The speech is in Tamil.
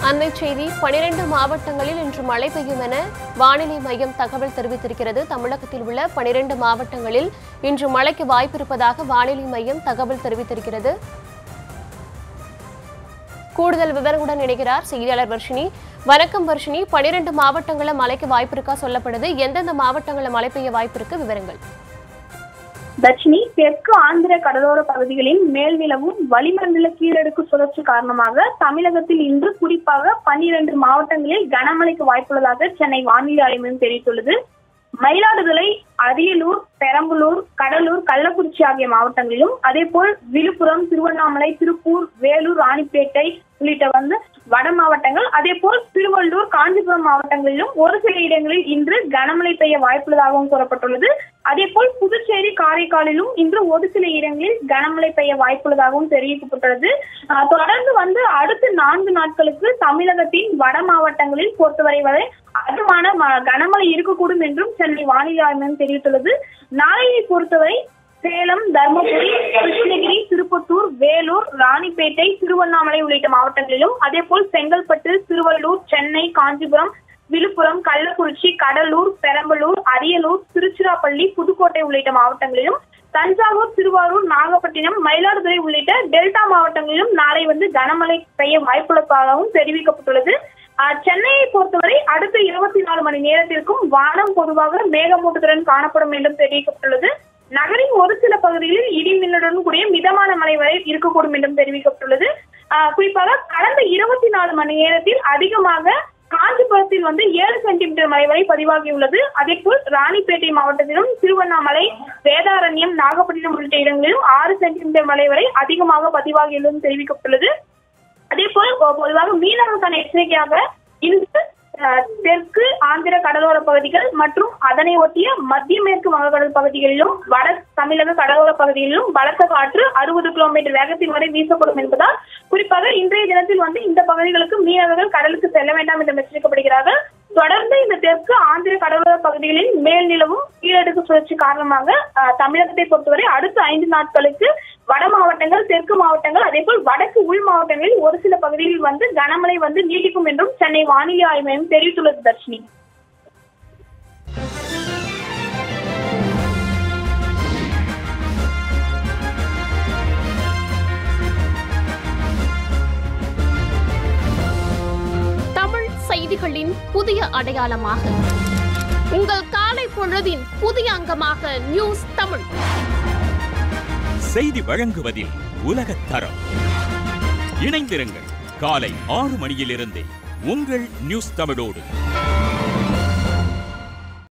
அண்மை செய்தி பனிரெண்டு மாவட்டங்களில் இன்று மழை பெய்யும் என வானிலை மையம் தகவல் தெரிவித்திருக்கிறது தமிழகத்தில் உள்ள பனிரெண்டு மாவட்டங்களில் இன்று மழைக்கு வாய்ப்பிருப்பதாக வானிலை மையம் தகவல் தெரிவித்திருக்கிறது கூடுதல் விவரங்களுடன் இணைகிறார் செய்தியாளர் வர்ஷினி வணக்கம் வர்ஷினி பனிரெண்டு மாவட்டங்களில் மழைக்கு வாய்ப்பு இருக்கா சொல்லப்படுது எந்தெந்த மாவட்டங்களில் மழை பெய்ய வாய்ப்பு இருக்கு விவரங்கள் தட்சிணி தெற்கு ஆந்திர கடலோர பகுதிகளின் மேல் நிலவும் வளிமண்டல கீழடுக்கு சுழற்சி காரணமாக தமிழகத்தில் இன்று குறிப்பாக பன்னிரண்டு மாவட்டங்களில் கனமழைக்கு வாய்ப்புள்ளதாக சென்னை வானிலை ஆய்வு மையம் தெரிவித்துள்ளது மயிலாடுதுறை அரியலூர் பெரம்பலூர் கடலூர் கள்ளக்குறிச்சி ஆகிய மாவட்டங்களிலும் அதேபோல் விழுப்புரம் திருவண்ணாமலை திருப்பூர் வேலூர் ராணிப்பேட்டை உள்ளிட்ட வந்து வட மாவட்டங்கள் அதேபோல் திருவள்ளூர் காஞ்சிபுரம் மாவட்டங்களிலும் ஒரு சில இடங்களில் இன்று கனமழை பெய்ய வாய்ப்புள்ளதாகவும் கூறப்பட்டுள்ளது அதேபோல் புதுச்சேரி காரைக்காலிலும் இன்று ஒரு சில இடங்களில் கனமழை பெய்ய வாய்ப்புள்ளதாகவும் தெரிவிக்கப்பட்டுள்ளது ஆஹ் தொடர்ந்து வந்து அடுத்த நான்கு நாட்களுக்கு தமிழகத்தின் வட மாவட்டங்களில் பொறுத்தவரை வரை அதிகமான ம- கனமழை இருக்கக்கூடும் என்றும் சென்னை வானிலை ஆய்வு மையம் தெரிவித்துள்ளது நாளையை பொறுத்தவரை சேலம் தர்மபுரி கிருஷ்ணகிரி திருப்பத்தூர் வேலூர் ராணிப்பேட்டை திருவண்ணாமலை உள்ளிட்ட மாவட்டங்களிலும் அதேபோல் செங்கல்பட்டு திருவள்ளூர் சென்னை காஞ்சிபுரம் விழுப்புரம் கள்ளக்குறிச்சி கடலூர் பெரம்பலூர் அரியலூர் திருச்சிராப்பள்ளி புதுக்கோட்டை உள்ளிட்ட மாவட்டங்களிலும் தஞ்சாவூர் திருவாரூர் நாகப்பட்டினம் மயிலாடுதுறை உள்ளிட்ட டெல்டா மாவட்டங்களிலும் நாளை வந்து கனமழை பெய்ய வாய்ப்புள்ளதாகவும் தெரிவிக்கப்பட்டுள்ளது ஆஹ் சென்னையை பொறுத்தவரை அடுத்த இருபத்தி நாலு மணி நேரத்திற்கும் வானம் பொதுவாக மேகமூட்டத்துடன் காணப்படும் என்றும் தெரிவிக்கப்பட்டுள்ளது நகரின் ஒரு சில பகுதிகளில் இடி மின்னலுடன் கூடிய மிதமான மழை வரை இருக்கக்கூடும் என்றும் தெரிவிக்கப்பட்டுள்ளது ஆஹ் குறிப்பாக கடந்த இருபத்தி நாலு மணி நேரத்தில் அதிகமாக காஞ்சிபுரத்தில் வந்து ஏழு சென்டிமீட்டர் மழை வரை பதிவாகியுள்ளது அதேபோல் ராணிப்பேட்டை மாவட்டத்திலும் திருவண்ணாமலை வேதாரண்யம் நாகப்பட்டினம் உள்ளிட்ட இடங்களிலும் ஆறு சென்டிமீட்டர் மழை வரை அதிகமாக பதிவாகியுள்ளதும் தெரிவிக்கப்பட்டுள்ளது அதே போல் பொதுவாக மீனவர்களுக்கான எச்சரிக்கையாக இன்று அஹ், தெற்கு ஆந்திர கடலோர பகுதிகள் மற்றும் அதனை ஒட்டிய மத்திய மேற்கு வங்கக்கடல் பகுதிகளிலும் வட தமிழக கடலோர பகுதிகளிலும் பலத்த காற்று அறுபது கிலோமீட்டர் வேகத்தின் வரை வீசப்படும் என்பதால் குறிப்பாக இன்றைய தினத்தில் வந்து இந்த பகுதிகளுக்கு மீனவர்கள் கடலுக்கு செல்ல வேண்டாம் என்று எச்சரிக்கப்படுகிறார்கள் தொடர்ந்து இந்த தெற்கு ஆந்திர கடலோர பகுதிகளில் மேல் நிலவும் கீழடுக்கு சுழற்சி காரணமாக அஹ், தமிழகத்தை பொறுத்தவரை அடுத்த ஐந்து நாட்களுக்கு வட மாவட்டங்கள் தெற்கு மாவட்டங்கள் அதேபோல் வடக்கு உள் மாவட்டங்களில் ஒரு சில பகுதிகளில் வந்து கனமழை வந்து நீடிக்கும் என்றும் சென்னை வானிலை ஆய்வு மையம் தெரிவித்துள்ளது தர்ஷினி தமிழ் செய்திகளின் புதிய அடையாளமாக உங்கள் காலை பொழுதின் புதிய அங்கமாக நியூஸ் தமிழ் செய்தி வழங்குவதில் உலகத் தரம் இணைந்திருங்கள் காலை ஆறு மணியிலிருந்தே உங்கள் நியூஸ் தமிழோடு